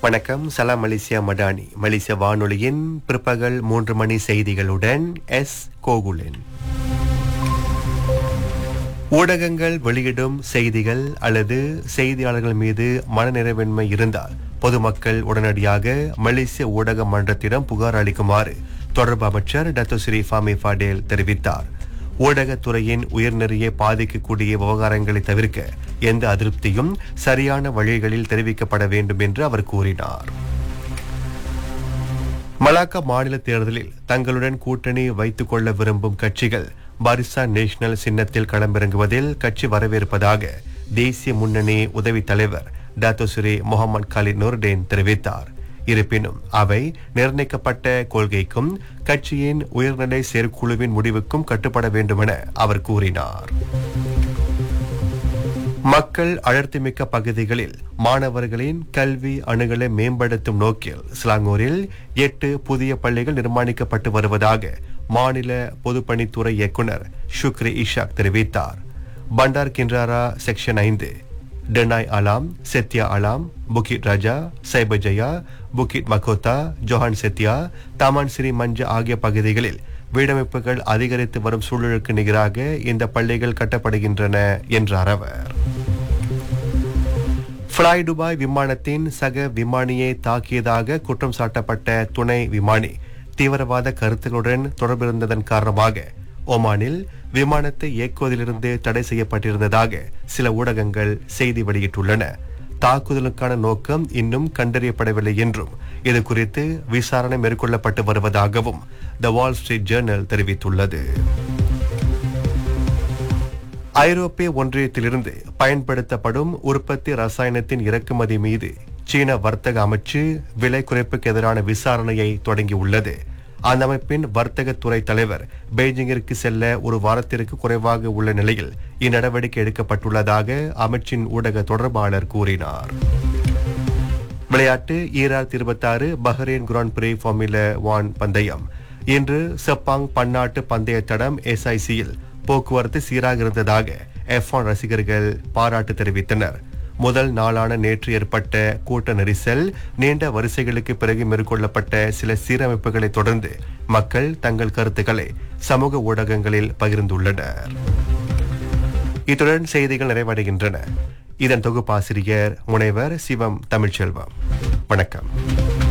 வணக்கம் சலாம் மலேசியா மடானி மலேசிய வானொலியின் பிற்பகல் மூன்று மணி செய்திகளுடன் எஸ் கோகுலன் ஊடகங்கள் வெளியிடும் செய்திகள் அல்லது செய்தியாளர்கள் மீது மனநிறைவின்மை இருந்தால் பொதுமக்கள் உடனடியாக மலேசிய ஊடக மன்றத்திடம் புகார் அளிக்குமாறு தொடர்பு அமைச்சர் டத்து ஸ்ரீ ஃபாமி ஃபாடேல் தெரிவித்தார் ஊடகத்துறையின் உயர்நெறியை பாதிக்கக்கூடிய விவகாரங்களை தவிர்க்க எந்த அதிருப்தியும் சரியான வழிகளில் தெரிவிக்கப்பட வேண்டும் என்று அவர் கூறினார் மலாக்கா மாநில தேர்தலில் தங்களுடன் கூட்டணி வைத்துக் கொள்ள விரும்பும் கட்சிகள் பாரிசா நேஷனல் சின்னத்தில் களமிறங்குவதில் கட்சி வரவேற்பதாக தேசிய முன்னணி உதவி தலைவர் டாத்தோசுரி முகமது காலித் நூர்டேன் தெரிவித்தார் இருப்பினும் அவை நிர்ணயிக்கப்பட்ட கொள்கைக்கும் கட்சியின் உயர்நிலை செயற்குழுவின் முடிவுக்கும் கட்டுப்பட வேண்டுமென அவர் கூறினார் மக்கள் அடர்த்திமிக்க பகுதிகளில் மாணவர்களின் கல்வி அணுகலை மேம்படுத்தும் நோக்கில் சிலாங்கூரில் எட்டு புதிய பள்ளிகள் நிர்மாணிக்கப்பட்டு வருவதாக மாநில பொதுப்பணித்துறை இயக்குனர் ஷுக்ரி இஷாக் தெரிவித்தார் பண்டார் கின்றாரா செக்ஷன் ஐந்து Denai Alam Setia Alam Bukit Raja Cyberjaya Bukit Mahkota Johan Setia Taman Sri Manja ஆகிய பகுதிகளில் வீடமைப்புகள் அதிகரித்து வரும் சூழலுக்கு நிகராக இந்த பள்ளிகள் கட்டப்படுகின்றன என்றார் அவர் ஃப்ளை துபாய் விமானத்தின் சக விமானியை தாக்கியதாக குற்றம் சாட்டப்பட்ட துணை விமானி தீவிரவாத கருத்துக்களுடன் தொடர்பிருந்ததன் காரணமாக ஒமானில் விமானத்தை இயக்குவதிலிருந்து தடை செய்யப்பட்டிருந்ததாக சில ஊடகங்கள் செய்தி வெளியிட்டுள்ளன தாக்குதலுக்கான நோக்கம் இன்னும் கண்டறியப்படவில்லை என்றும் இது குறித்து விசாரணை மேற்கொள்ளப்பட்டு வருவதாகவும் த வால் ஸ்ட்ரீட் ஜேர்னல் தெரிவித்துள்ளது ஐரோப்பிய ஒன்றியத்திலிருந்து பயன்படுத்தப்படும் உற்பத்தி ரசாயனத்தின் இறக்குமதி மீது சீன வர்த்தக அமைச்சு விலை குறைப்புக்கு எதிரான விசாரணையை தொடங்கியுள்ளது அந்த அமைப்பின் வர்த்தகத்துறை தலைவர் பெய்ஜிங்கிற்கு செல்ல ஒரு வாரத்திற்கு குறைவாக உள்ள நிலையில் இந்நடவடிக்கை எடுக்கப்பட்டுள்ளதாக அமைச்சின் ஊடக தொடர்பாளர் கூறினார் விளையாட்டு ஈராயிரத்தி இருபத்தி ஆறு Bahrain grand prix formula one பந்தயம் இன்று செப்பாங் பன்னாட்டு பந்தய தடம் எஸ்ஐசியில் போக்குவரத்து சீராக இருந்ததாக எஃப் ரசிகர்கள் பாராட்டு தெரிவித்தனர் முதல் நாளான நேற்று ஏற்பட்ட கூட்ட நெரிசல் நீண்ட வரிசைகளுக்கு பிறகு மேற்கொள்ளப்பட்ட சில சீரமைப்புகளை தொடர்ந்து மக்கள் தங்கள் கருத்துக்களை சமூக ஊடகங்களில் பகிர்ந்துள்ளனர் இத்துடன் செய்திகள் நிறைவடைகின்றன இதன் தொகுப்பாசிரியர் முனைவர் சிவம் தமிழ்ச்செல்வம் வணக்கம்